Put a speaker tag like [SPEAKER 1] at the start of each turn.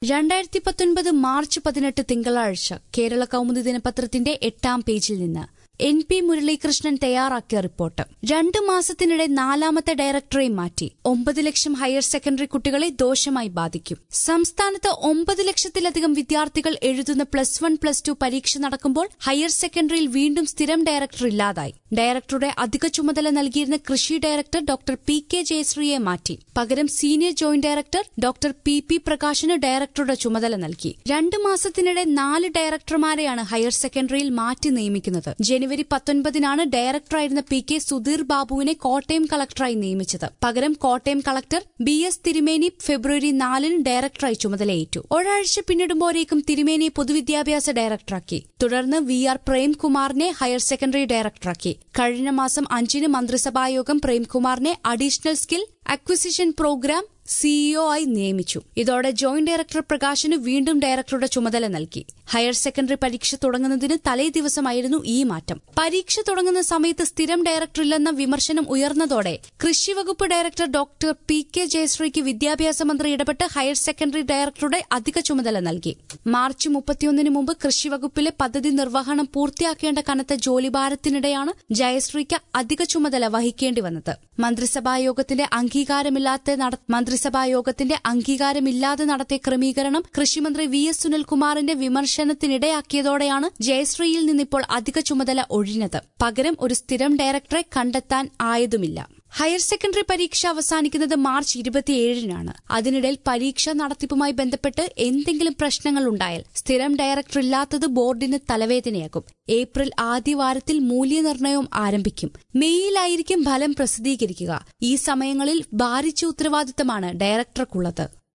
[SPEAKER 1] രണ്ടായിരത്തി പത്തൊൻപത് മാർച്ച് പതിനെട്ട് തിങ്കളാഴ്ച കേരള കൗമുദി ദിനപത്രത്തിന്റെ എട്ടാം പേജിൽ നിന്ന് എൻ പി മുരളീകൃഷ്ണൻ തയ്യാറാക്കിയ റിപ്പോർട്ട് രണ്ടു മാസത്തിനിടെ നാലാമത്തെ ഡയറക്ടറെ മാറ്റി ഒമ്പത് ലക്ഷം ഹയർ സെക്കൻഡറി കുട്ടികളെ ദോഷമായി ബാധിക്കും സംസ്ഥാനത്ത് ഒമ്പത് ലക്ഷത്തിലധികം വിദ്യാർത്ഥികൾ എഴുതുന്ന പ്ലസ് വൺ പ്ലസ് ടു പരീക്ഷ നടക്കുമ്പോൾ ഹയർ സെക്കൻഡറിയിൽ വീണ്ടും സ്ഥിരം ഡയറക്ടർ ഇല്ലാതായി ഡയറക്ടറുടെ അധിക ചുമതല നൽകിയിരുന്ന കൃഷി ഡയറക്ടർ ഡോക്ടർ പി കെ ജയശ്രീയെ മാറ്റി പകരം senior joint director doctor P P പ്രകാശിന് ഡയറക്ടറുടെ ചുമതല നൽകി രണ്ടു മാസത്തിനിടെ നാല് ഡയറക്ടർമാരെയാണ് ഹയർ സെക്കൻഡറിയിൽ മാറ്റി നിയമിക്കുന്നത് ജനുവരി പത്തൊൻപതിനാണ് ഡയറക്ടറായിരുന്ന പി കെ സുധീർ ബാബുവിനെ കോട്ടയം കളക്ടറായി നിയമിച്ചത് പകരം കോട്ടയം കളക്ടർ ബി എസ് തിരുമേനി ഫെബ്രുവരി നാലിന് ഡയറക്ടറായി ചുമതലയേറ്റു ഒരാഴ്ച പിന്നിടുമ്പോഴേക്കും തിരുമേനിയെ പൊതുവിദ്യാഭ്യാസ ഡയറക്ടറാക്കി തുടർന്ന് വി ആർ പ്രേംകുമാറിനെ ഹയർ സെക്കൻഡറി ഡയറക്ടറാക്കി കഴിഞ്ഞ മാസം അഞ്ചിന് മന്ത്രിസഭായോഗം പ്രേംകുമാറിനെ additional skill acquisition programme CEO ആയി നിയമിച്ചു ഇതോടെ ജോയിന്റ് ഡയറക്ടർ പ്രകാശിന് വീണ്ടും ഡയറക്ടറുടെ ചുമതല നൽകി ഹയർ സെക്കൻഡറി പരീക്ഷ തുടങ്ങുന്നതിന് തലേ ദിവസമായിരുന്നു ഈ മാറ്റം പരീക്ഷ തുടങ്ങുന്ന സമയത്ത് സ്ഥിരം ഡയറക്ടറില്ലെന്ന വിമർശനം ഉയർന്നതോടെ കൃഷിവകുപ്പ് ഡയറക്ടർ ഡോക്ടർ പി കെ ജയശ്രീക്ക് വിദ്യാഭ്യാസ മന്ത്രി ഇടപെട്ട് ഹയർ സെക്കൻഡറി ഡയറക്ടറുടെ അധിക ചുമതല നൽകി മാർച്ച് മുപ്പത്തിയൊന്നിന് മുമ്പ് കൃഷിവകുപ്പിലെ പദ്ധതി നിർവഹണം പൂർത്തിയാക്കേണ്ട കനത്ത ജോലിഭാരത്തിനിടെയാണ് ജയശ്രീക്ക് അധിക ചുമതല വഹിക്കേണ്ടി വന്നത് മന്ത്രിസഭായോഗത്തിന്റെ അംഗീകാരമില്ലാത്ത നട മന്ത്രിസഭായോഗത്തിന്റെ അംഗീകാരമില്ലാതെ നടത്തിയ ക്രമീകരണം കൃഷിമന്ത്രി വി എസ് സുനിൽകുമാറിന്റെ വിമർശനത്തിനിടയാക്കിയതോടെയാണ് ജയശ്രീയിൽ നിന്നിപ്പോൾ അധിക ചുമതല ഒഴിഞ്ഞത് പകരം ഒരു സ്ഥിരം ഡയറക്ടറെ കണ്ടെത്താൻ ആയതുമില്ല ഹയർ സെക്കൻഡറി പരീക്ഷ അവസാനിക്കുന്നത് മാർച്ച് ഇരുപത്തിയേഴിനാണ് അതിനിടയിൽ പരീക്ഷ നടത്തിപ്പുമായി ബന്ധപ്പെട്ട് എന്തെങ്കിലും പ്രശ്നങ്ങൾ ഉണ്ടായാൽ സ്ഥിരം ഡയറക്ടർ ഇല്ലാത്തത് ബോർഡിന് തലവേദനയാകും ഏപ്രിൽ ആദ്യവാരത്തിൽ മൂല്യനിർണ്ണയവും ആരംഭിക്കും മെയ്യിലായിരിക്കും ഫലം പ്രസിദ്ധീകരിക്കുക ഈ സമയങ്ങളിൽ ഭാരിച്ച ഉത്തരവാദിത്തമാണ് ഡയറക്ടർക്കുള്ളത്